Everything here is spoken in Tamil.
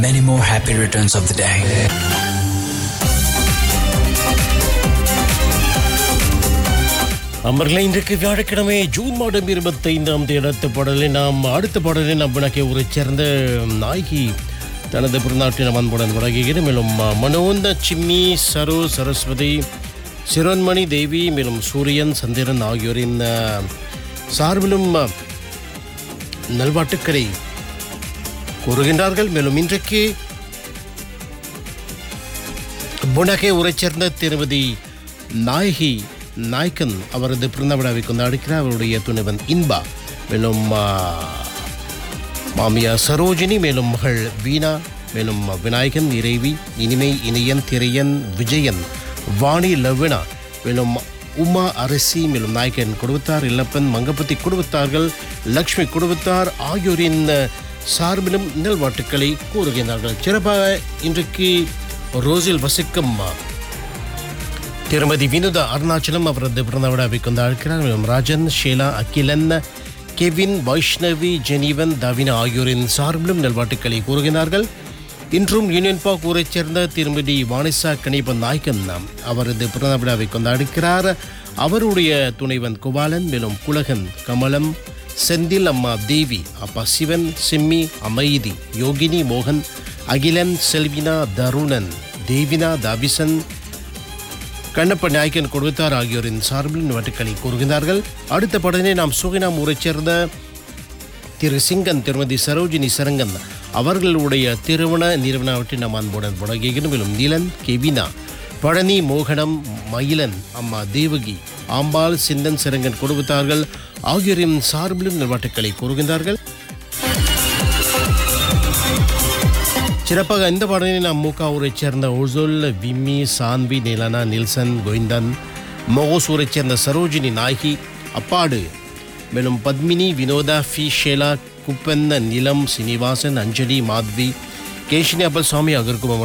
Many more happy returns of the day. அமர்களை இன்றைக்கு வியாழக்கிழமை ஜூன் மாதம் இருபத்தைந்தாம் தேதி அடுத்த பாடலை நாம் அடுத்த பாடலை நாம் விளக்கை ஊரை சேர்ந்த நாயகி தனது பிறநாட்டின அன்புடன் வழங்குகிறது மேலும் மனோந்த சிம்மி சரு சரஸ்வதி சிரோன்மணி தேவி மேலும் சூரியன் சந்திரன் ஆகியோரின் அஹ், சார்பிலும் அஹ், நல்வாழ்த்துக்களை கூறுகின்றார்கள் மேலும் இன்றைக்கு புனகை உரைச் சேர்ந்த திருமதி நாயகி நாயக்கன் அவரது பிறந்த விழாவை கொண்டாடுகிறார் அவருடைய துணைவன் இன்பா மேலும் ஆ, மாமியார் சரோஜினி மேலும் மகள் வீணா மேலும் விநாயகன் இறைவி இனிமை இனியன் திரையன் விஜயன் வாணி லவ்வினா மேலும் உமா அரசி மேலும் நாயக்கன் குடும்பத்தார் இல்லப்பன் மங்கப்பத்தி குடும்பத்தார்கள் லக்ஷ்மி குடும்பத்தார் ஆகியோரின் சார்பிலும் நல்வாழ்த்துக்களை கூறுகின்றார்கள் சிறப்பாக இன்றைக்கு ரோஸில் வசிக்கும் திருமதி வினுதா அருணாச்சலம் அவரது பிறந்த விழாவை கொண்டாடுகிறார் மேலும் ராஜன் ஷீலா அகிலன் கெவின் வைஷ்ணவி ஜெனிவன் தவினா ஆகியோரின் சார்பிலும் நல்வாழ்த்துக்களை கூறுகிறார்கள் இன்றும் யூனியன் பார்க் ஊரைச் சேர்ந்த திருமதி வானிசா கணிப்பன் நாயக்கன் அவரது பிறந்த விழாவை கொண்டாடுகிறார் அவருடைய துணைவன் குபாலன் மேலும் குலகன் கமலம் செந்தில் அம்மா தேவி அப்பா சிவன் சிம்மி அமைதி யோகினி மோகன் அகிலன் செல்வினா தருணன் தேவினா தாபிசன் கண்ணப்ப நாயக்கன் கொடுத்தார் ஆகியோரின் சார்பில் வட்டுக்களை கூறுகிறார்கள் அடுத்த படனை நாம் சுகினாம் ஊரைச் சேர்ந்த திரு சிங்கன் திருமதி சரோஜினி சரங்கன் அவர்களுடைய திருமண நிறுவனவற்றை நாம் அன்புடன் வழங்குகிறோம் மேலும் நீலன் கெவினா பழனி மோகனம் மயிலன் அம்மா தேவகி ஆம்பாள் சிந்தன் சிறங்கன் கொடுத்தார்கள் ஆகியோரின் சார்பிலும் நல்வாட்டுக்களை கூறுகின்றார்கள் சிறப்பாக இந்த பாடலை நாம் மூக்காவூரைச் சேர்ந்த உசுல் விம்மி சான்வி நிலனா நில்சன் கோவிந்தன் மோகசூரைச் சேர்ந்த சரோஜினி நாயகி அப்பாடு மேலும் பத்மினி வினோதா ஃபி ஷேலா குப்பன் நிலம் சீனிவாசன் அஞ்சலி மாத்வி கேஷினி அப்பல் சுவாமி அகர்கும